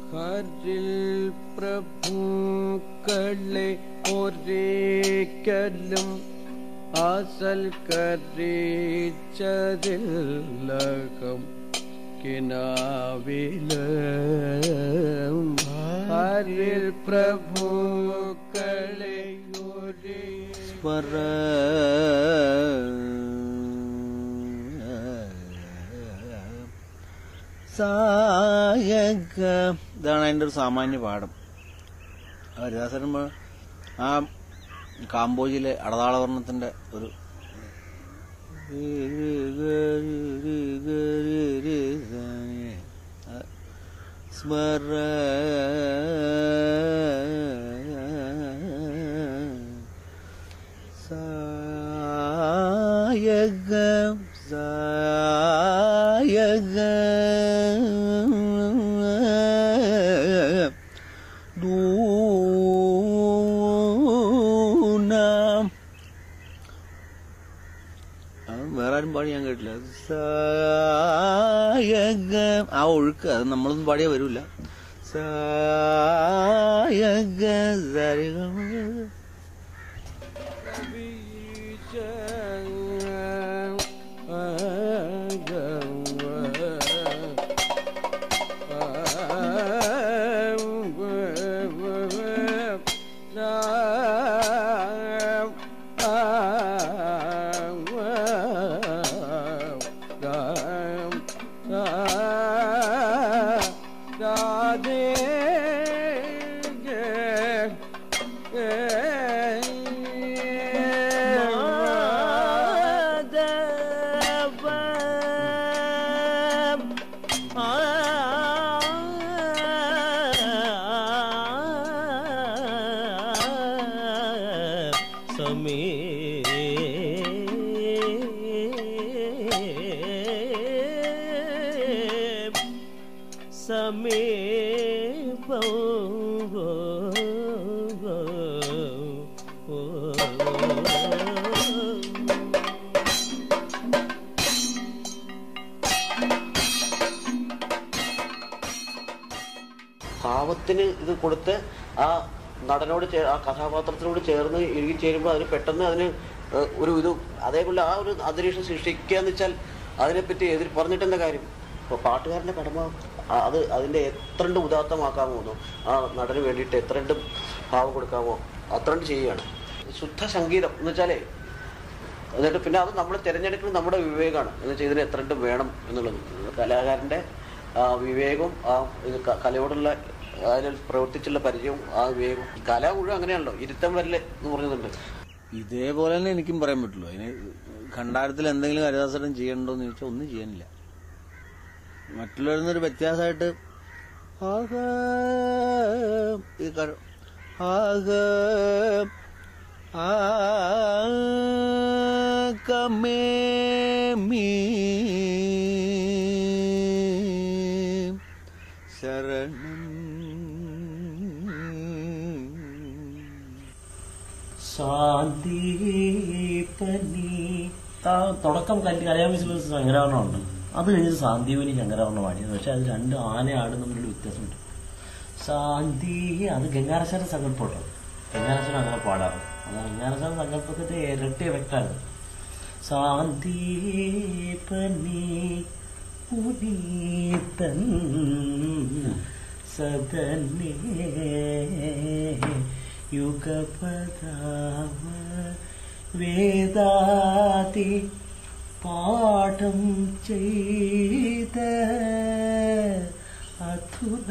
ഹരിൽ പ്രഭുക്കളെ ഒരേക്കലും ആസൽക്കരിച്ചതില്ലകം കിനാവിലും ഹരിൽ പ്രഭുക്കളെ ഒരേ സ്മര സായക ഇതാണ് അതിൻ്റെ ഒരു സാമാന്യ പാഠം ഹരിദാസൻ ആ കാമ്പോജിയിലെ അടതാളവർണ്ണത്തിന്റെ ഒരു സ്മര സായക സായക ദൂനം അത് വേറെ ആരും പാടി ഞാൻ കേട്ടില്ല സായക ആ ഒഴുക്ക് അത് നമ്മളൊന്നും പാടിയാ വരൂല സായക സരിഗമ. ഭാവത്തിന് ഇത് കൊടുത്ത് ആ നടനോട് ചേ- ആ കഥാപാത്രത്തിനോട് ചേർന്ന് ഇഴുകി ചേരുമ്പോൾ അതിന് പെട്ടെന്ന് അതിന് ഏഹ്, ഒരു ഇത് അതേപോലെ ആ ഒരു അന്തരീക്ഷം സൃഷ്ടിക്കുക എന്ന് വെച്ചാൽ അതിനെപ്പറ്റി എതിർ പറഞ്ഞിട്ട് എന്താ കാര്യം ഇപ്പോൾ പാട്ടുകാരൻ്റെ കടമ ആ- അത് അതിൻ്റെ എത്രണ്ട് ഉദാത്തമാക്കാമോ ആ നടന് വേണ്ടിയിട്ട് എത്രണ്ട് ഭാവം കൊടുക്കാമോ അത്രണ്ട് ചെയ്യുകയാണ് ശുദ്ധ സംഗീതം എന്ന് വെച്ചാലേ എന്നിട്ട് പിന്നെ അത് നമ്മൾ തിരഞ്ഞെടുക്കുന്നത് നമ്മുടെ വിവേകമാണ് എന്ന് വെച്ചാൽ ഇതിന് എത്രണ്ട് വേണം എന്നുള്ളത് കലാകാരൻ്റെ ആ വിവേകവും ആ ഇത് ക- കലയോടുള്ള അതിൽ പ്രവർത്തിച്ചുള്ള പരിചയവും ആ വിവേകവും കല മുഴുവൻ അങ്ങനെയാണല്ലോ ഇരുത്തം വരല് എന്ന് പറഞ്ഞതുണ്ട് ഇതേപോലെ തന്നെ എനിക്കും പറയാൻ പറ്റുള്ളൂ അതിന് ഖണ്ഡാരത്തിൽ എന്തെങ്കിലും ഹരിദാസനം ചെയ്യണ്ടോന്ന് ചോദിച്ചാൽ ഒന്നും ചെയ്യാനില്ല മറ്റുള്ളവരിൽ വ്യത്യാസമായിട്ട് ആഹ ഈ ക- ആഹ ആ കമേ മീ ശരണം സാന്ദീപനി ആ തുടക്കം കല്ല് കലയാമിസ് ശങ്കരാഭരണമുണ്ട് അത് കഴിഞ്ഞിട്ട് സാന്ദീപനി ശങ്കരാഭരണം പാടിയത് പക്ഷെ അത് രണ്ട് ആന ആടും തമ്മിലൊരു വ്യത്യാസമുണ്ട് സാന്തി അത് ഗംഗാരശാല സങ്കല്പമുണ്ടോ ഗംഗാരശാല അങ്ങനെ പാടാറ് അത് ഗംഗാരശാല സങ്കല്പത്തിന്റെ ഇരട്ടി എഫക്റ്റാണ് സാന്ദീപനി പുനീതൻ സദനേ യുഗപദാമ വേദാതി പാഠം ചെയ്ത അധുന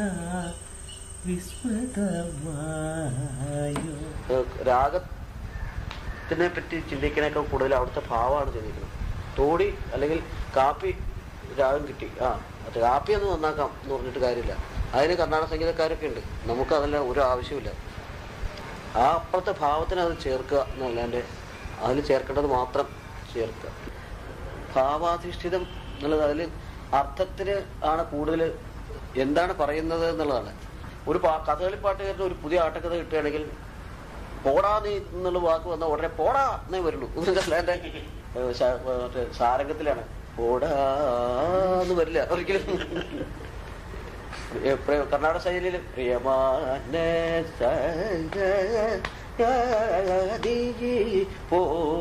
വിസ്മൃതമായോ ഏഹ് രാഗത്തിനെ പറ്റി ചിന്തിക്കണേക്കാൾ കൂടുതൽ അവിടുത്തെ ഭാവമാണ് ചിന്തിക്കുന്നത് തോടി അല്ലെങ്കിൽ കാപ്പി രാഗം കിട്ടി ആ അത് കാപ്പി ഒന്ന് നന്നാക്കാം എന്ന് പറഞ്ഞിട്ട് കാര്യമില്ല അതിന് കർണാടക സംഗീതക്കാരൊക്കെ ഉണ്ട് നമുക്ക് അതല്ല ഒരു ആവശ്യമില്ല ആ അപ്പുറത്തെ ഭാവത്തിന് അത് ചേർക്കുക എന്നല്ലാണ്ട് അതിൽ ചേർക്കേണ്ടത് മാത്രം ചേർക്കുക ഭാവാധിഷ്ഠിതം എന്നുള്ളത് അതിൽ അർത്ഥത്തിന് ആണ് കൂടുതൽ എന്താണ് പറയുന്നത് എന്നുള്ളതാണ് ഒരു പാ കഥകളി പാട്ടുകാരന് ഒരു പുതിയ ആട്ടക്കഥ കിട്ടുകയാണെങ്കിൽ പോടാ നീ എന്നുള്ള വാക്ക് വന്നാൽ ഉടനെ പോടാ എന്നേ വരുള്ളൂ അല്ലാണ്ട് ഏഹ് ശ- മറ്റേ സാരംഗത്തിലാണ് പോടാ എന്ന് വരില്ല ഒരിക്കലും ഏ, പ്രിയ- കർണാടക ശൈലിയിൽ പ്രിയമാന പോ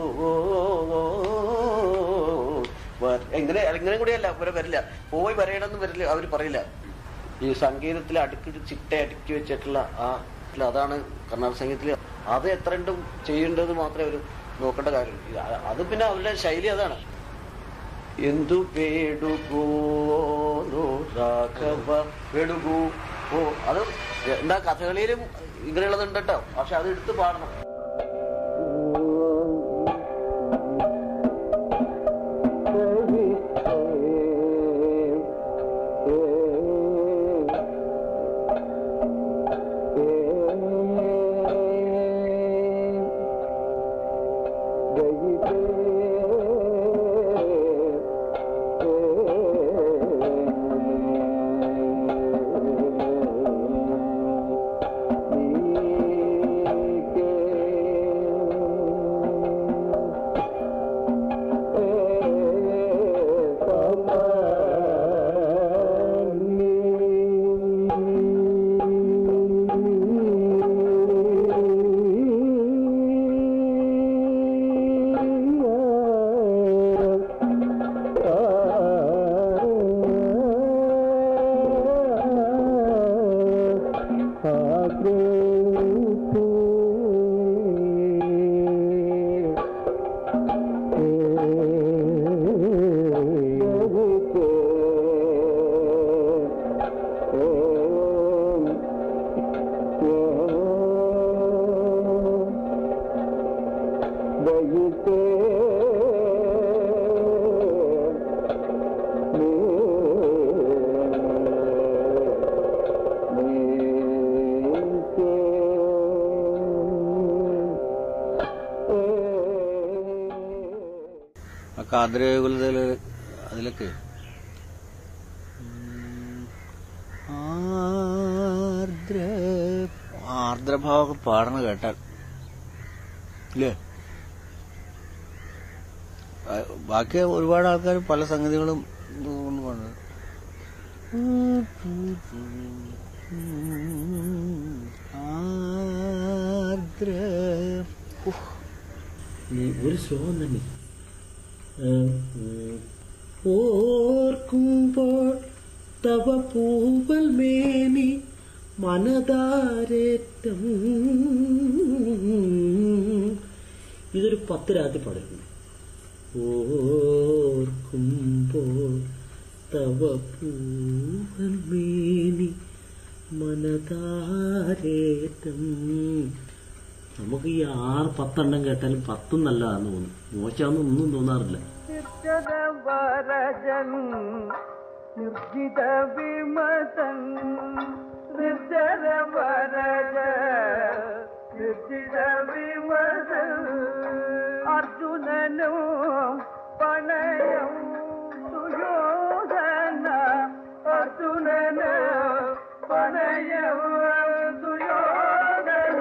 എങ്ങനെ എങ്ങനെ കൂടിയല്ല ഇവരെ വരില്ല പോയി വരയണമെന്ന് വരില്ല അവർ പറയില്ല ഈ സംഗീതത്തിൽ അടുക്കി ചിട്ട അടുക്കി വെച്ചിട്ടുള്ള ആ ഇല്ല, അതാണ് കർണാടക സംഗീതത്തിൽ അത് എത്ര ഉണ്ടും ചെയ്യേണ്ടത് മാത്രമേ അവർ നോക്കേണ്ട കാര്യം ഇത് അ- അത് പിന്നെ അവരുടെ ശൈലി അതാണ് എന്തു വേടുകോ രാഘവ വേടുകു ഓ അത് എന്താ കഥകളിയിലും ഇങ്ങനെയുള്ളതുണ്ട് കേട്ടോ പക്ഷെ അത് എടുത്ത് പാടണം ആ കാദ്രകുലതയില് അതിലൊക്കെ ഉം, ആർദ്ര ആർദ്രഭാവമൊക്കെ പാടണ കേട്ടാൽ ഇല്ലേ ആ, ബാക്കി ഒരുപാട് ആൾക്കാർ പല സംഗതികളും ഇതുകൊണ്ട് പാടുന്നത് ആർദ്ര ഉഹ്. ഉം, ഒരു ശ്ലോകം തന്നെ ഉം, ഉം. ഓർക്കുമ്പോൾ തവ പൂവൽ മേനി മനതാരേറ്റം ഇതൊരു പത്ത് രാത്രി പാടിയിട്ടുണ്ട് ഓർക്കുമ്പോൾ തവ പൂവൽ മേനി മനതാരേറ്റം നമുക്ക് ഈ ആറ് പത്തെണ്ണം കേട്ടാലും പത്തും നല്ലതാന്ന് തോന്നും മോശമാണെന്ന് ഒന്നും തോന്നാറില്ല വരജൻ നിർജിത വിമതൻ നിർജര വരജ നിർജിത വിമതൻ അർജുനനും പണയം സുയോധന അർജുനന് പണയം സുയോധന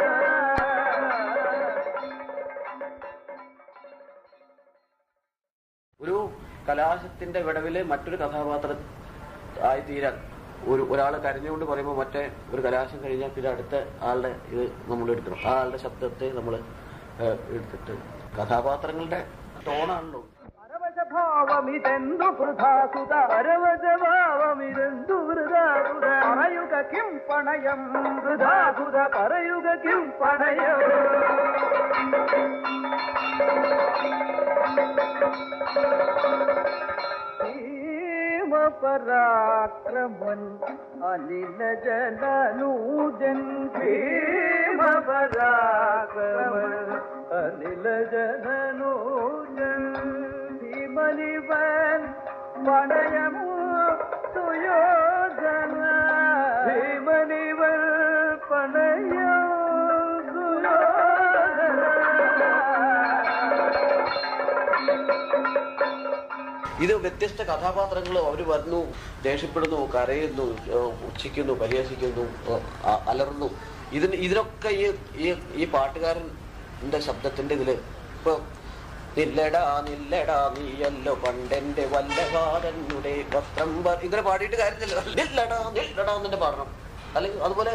ഒരു കലാശത്തിന്റെ വിടവില് മറ്റൊരു കഥാപാത്രം ആയി തീരാൻ ഒരു ഒരാൾ കരഞ്ഞുകൊണ്ട് പറയുമ്പോൾ മറ്റേ ഒരു കലാശം കഴിഞ്ഞാൽ പിന്നെ അടുത്ത ആളുടെ ഇത് നമ്മൾ എടുക്കണം ആ ആളുടെ ശബ്ദത്തെ നമ്മൾ എടുത്തിട്ട് കഥാപാത്രങ്ങളുടെ ടോണാണല്ലോ പരവശഭാവമിതെന്തു വൃഥാസുത പരവശഭാവമിതെന്തു വൃഥാസുത പറയുക കിം പണയം വൃഥാസുത പറയുക കിം പണയം പരാക്രമൻ അനില ജനനൂജൻ ഭീമപരാക്രമൻ അനില ജനനൂജൻ ഭീമനിവൻ പണയമു സുയോജന ഭീമനിവൻ പണയം ഇത് വ്യത്യസ്ത കഥാപാത്രങ്ങൾ അവർ വരുന്നു ദേഷ്യപ്പെടുന്നു കരയുന്നു ഏഹ് ഉച്ചിക്കുന്നു പരിഹസിക്കുന്നു ഏഹ് അ- അലറുന്നു ഇതിന് ഇതിനൊക്കെ ഈ ഈ ഈ പാട്ടുകാരന്റെ ശബ്ദത്തിന്റെ ഇതില് ഇപ്പൊ നില്ലടാ നില്ലടാ നീയല്ലോ പണ്ടെന്റെ വല്ലഭാരനുടെ വസ്ത്രം പ- ഇങ്ങനെ പാടിയിട്ട് കാര്യമില്ലല്ലോ നില്ലടാ നില്ലടാ എന്നെ പാടണം അല്ലെങ്കിൽ അതുപോലെ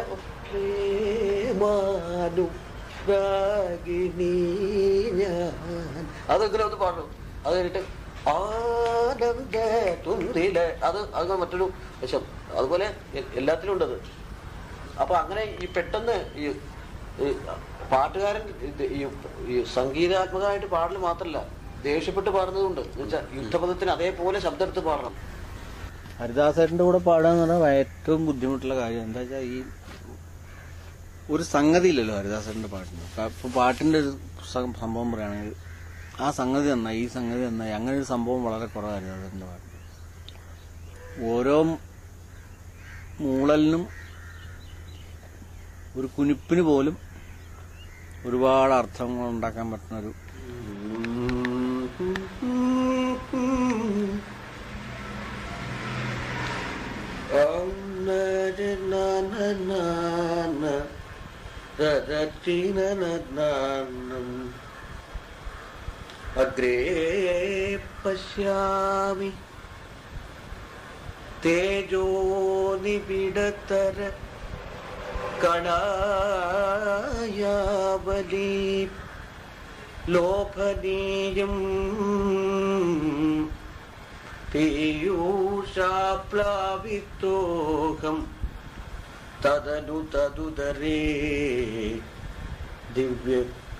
പ്രേമാനു രാഗിണി ഞാൻ അതിങ്ങനെ ഒന്ന് പാടണം അത് കഴിഞ്ഞിട്ട് ആനന്ദ തുന്തിലെ അത് അത് മറ്റൊരു വശം അതുപോലെ എ- എല്ലാത്തിലും ഉണ്ടത് അപ്പൊ അങ്ങനെ ഈ പെട്ടെന്ന് ഈ ഈ പാട്ടുകാരൻ ഇത് ഈ ഈ സംഗീതാത്മകമായിട്ട് പാടൽ മാത്രമല്ല ദേഷ്യപ്പെട്ട് പാടുന്നതുണ്ട് എന്നുവെച്ചാൽ യുദ്ധപദത്തിന് അതേപോലെ ശബ്ദം എടുത്ത് പാടണം ഹരിദാസേട്ടന്റെ കൂടെ പാടുക എന്ന് പറഞ്ഞാൽ ഏറ്റവും ബുദ്ധിമുട്ടുള്ള കാര്യം എന്താ വെച്ചാൽ ഈ ഒരു സംഗതി ഇല്ലല്ലോ ഹരിദാസേട്ടന്റെ പാട്ടിന് ഇപ്പൊ പാട്ടിന്റെ ഒരു സം- സംഭവം പറയുകയാണെങ്കിൽ ആ സംഗതി നന്നായി ഈ സംഗതി നന്നായി അങ്ങനെ ഒരു സംഭവം വളരെ കുറവ് ഹരിദാസേട്ടന്റെ പാട്ടിന് ഓരോ മൂളലിനും ഒരു കുനിപ്പിന് പോലും ഒരുപാട് അർത്ഥങ്ങൾ ഉണ്ടാക്കാൻ പറ്റുന്ന ഒരു അഗ്രേ പശ്യാമി തേജോ നിബിഡതര കണായാവലി ലോഭനീയം പീയൂഷാപ്ലാവിത്തോഹം തദനു തദുദരേ ദിവ്യ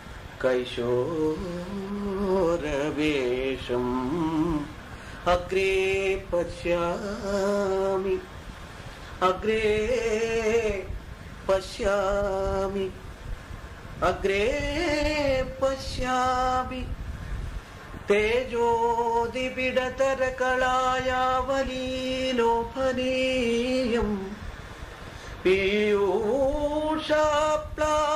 കൈശോരവേഷം അഗ്രേ പശ്യാമി അഗ്രേ പശ്യാമി അഗ്രേ പശ്യാമി തേജോദിപിടതരകളായാവലീലോഭനീയം പീയൂഷാപ്ലാ